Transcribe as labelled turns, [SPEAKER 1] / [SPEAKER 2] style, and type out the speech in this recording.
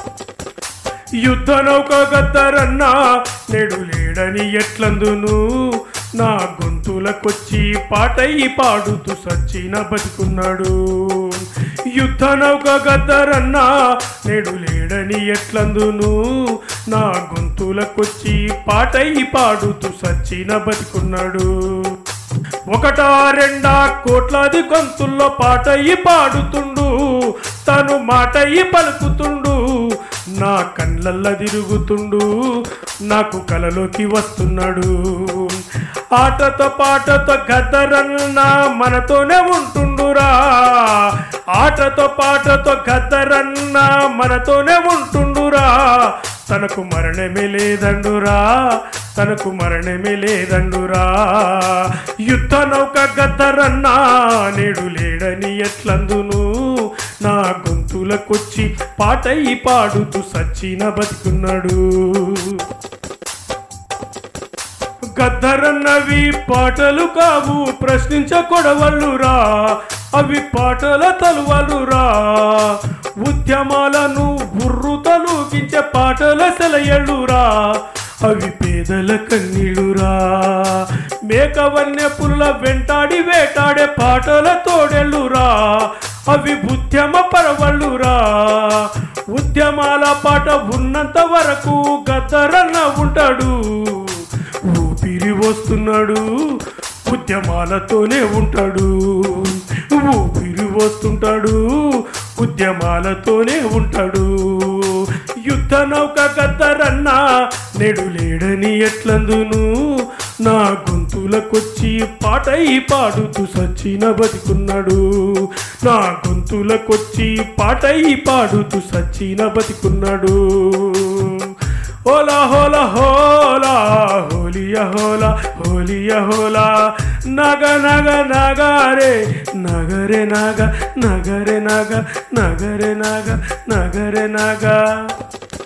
[SPEAKER 1] యుద్ధ నౌక గద్దరన్నా నేడు లేడని ఎట్లందును నా గొంతులకొచ్చి పాటయి పాడుతూ సచ్చిన బతుకున్నాడు యుద్ధ నౌక గద్దరన్నా నేడు లేడని ఎట్లందును నా గొంతులకొచ్చి పాటయి పాడుతూ సచ్చిన బతుకున్నాడు ఒకటా రెండా కోట్లాది గొంతుల్లో పాటయి పాడుతుండు తను మాటయి పలుకుతుండు నా కళ్ళల్ల తిరుగుతుండు నాకు కలలోకి వస్తున్నాడు ఆటతో పాటతో గద్దరన్న మనతోనే ఉంటుండురా ఆటతో పాటతో గద్దరన్న మనతోనే ఉంటుండురా తనకు మరణమే లేదండురా తనకు మరణమే లేదండురా యుద్ధ నౌక గద్దరన్నా నేడు లేడని ఎట్లందును నా గొంతులకొచ్చి పాటయి పాడుతూ సచ్చిన బతుకున్నాడు గద్దరన్నవి పాటలు కావు ప్రశ్నించకొడవల్లురా అవి పాటల తలువలురా ఉద్యమాలను బుర్రు తలూకించే పాటల సెలయళ్ళురా అవి పేదల కన్నీళ్ళురా మేకవన్య పుల్ల వెంటాడి వేటాడే పాటల తోడెళ్ళురా అవి ఉద్యమ పరవళ్ళురా ఉద్యమాల పాట ఉన్నంత వరకు గద్దరన్న ఉంటాడు ఊపిరి వస్తున్నాడు ఉద్యమాలతోనే ఉంటాడు ఊపిరి వస్తుంటాడు ఉద్యమాలతోనే ఉంటాడు యుద్ధ నౌక గద్దరన్నా నేడు లేడని ఎట్లందును నా గొంతులకొచ్చి పాటయి పాడుతూ సచ్చిన బతికున్నాడు నా గొంతులకొచ్చి పాటయి పాడుతూ సచ్చిన బతికున్నాడు హోలా హోలా హోలా హోలియ హోలా హోలియ హోలా నగ నగ నగారే నగరే నగ నగరే నగ నగరే నగ నగరే నగ